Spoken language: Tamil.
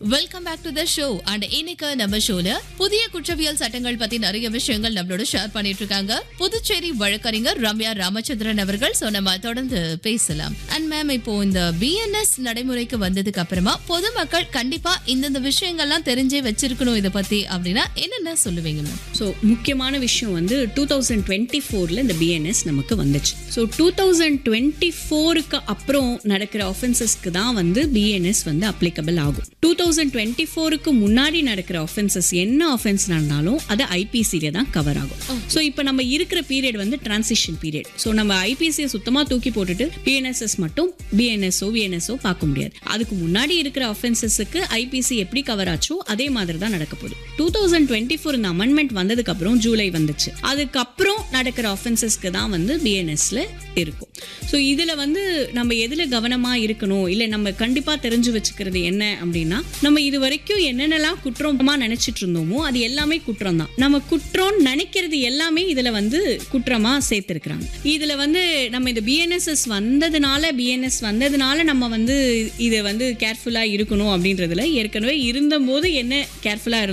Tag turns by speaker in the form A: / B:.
A: welcome back to the show and இன்னைக்கு நம்ம ஷோல புதிய குற்றவியல் சட்டங்கள் பத்தி நிறைய விஷயங்கள் நம்மளோட ஷேர் பண்ணிட்டு இருக்காங்க புதுச்சேரி வழக்கறிஞர் ரம்யா ராமச்சந்திரன் அவர்கள் சோ நம்ம தொடர்ந்து பேசலாம் அண்ட் மேம் இப்போ இந்த பிஎன்எஸ் நடைமுறைக்கு வந்ததுக்கு அப்புறமா பொதுமக்கள் கண்டிப்பா இந்தந்த விஷயங்கள்லாம் தெரிஞ்சே வச்சிருக்கணும் இதை பத்தி அப்படின்னா என்னென்ன சொல்லுவீங்க மேம்
B: ஸோ முக்கியமான விஷயம் வந்து டூ தௌசண்ட் டுவெண்ட்டி ஃபோரில் இந்த பிஎன்எஸ் நமக்கு வந்துச்சு ஸோ டூ தௌசண்ட் டுவெண்ட்டி ஃபோருக்கு அப்புறம் நடக்கிற ஆஃபென்சஸ்க்கு தான் வந்து பிஎன்எஸ் வந்து அப்ளிகபிள் ஆகும் டூ தௌசண்ட் டுவெண்ட்டி ஃபோருக்கு முன்னாடி நடக்கிற ஆஃபென்சஸ் என்ன ஆஃபென்ஸ் நடந்தாலும் அது ஐபிசியில தான் கவர் ஆகும் ஸோ இப்போ நம்ம இருக்கிற பீரியட் வந்து டிரான்சிஷன் பீரியட் ஸோ நம்ம ஐபிசியை சுத்தமாக தூக்கி போட்டுட்டு பிஎன்எஸ்எஸ் மட்டும் பிஎன்எஸ்ஓ விஎன்எஸ்ஓ பார்க்க முடியாது அதுக்கு முன்னாடி இருக்கிற ஆஃபென்சஸுக்கு ஐபிசி எப்படி கவர் ஆச்சோ அதே மாதிரி தான் நடக்க போகுது டூ தௌசண்ட் டுவெண்ட்டி ஃபோர் இந்த அமெண்ட்மெண்ட் வந்ததுக்கு அப்புறம் ஜூலை வந்துச்சு அதுக்கப்புறம் நடக்கிற ஆஃபென்சஸ்க்கு தான் வந்து பிஎன்எஸ்ல இருக்கும் ஸோ இதில் வந்து நம்ம எதில் கவனமாக இருக்கணும் இல்லை நம்ம கண்டிப்பாக தெரிஞ்சு வச்சுக்கிறது என்ன அப்படின்னா நம்ம இது வரைக்கும் என்னென்னலாம் குற்றமா நினைச்சிட்டு இருந்தோமோ அது எல்லாமே குற்றம் தான் நம்ம குற்றம்னு நினைக்கிறது எல்லாமே இதில் வந்து குற்றமாக சேர்த்துருக்குறாங்க இதில் வந்து நம்ம இந்த பிஎன்எஸ்எஸ் வந்ததுனால பிஎன்எஸ் வந்ததுனால நம்ம வந்து இதை வந்து கேர்ஃபுல்லாக இருக்கணும் அப்படின்றதுல ஏற்கனவே இருந்தபோது என்ன கேர்ஃபுல்லாக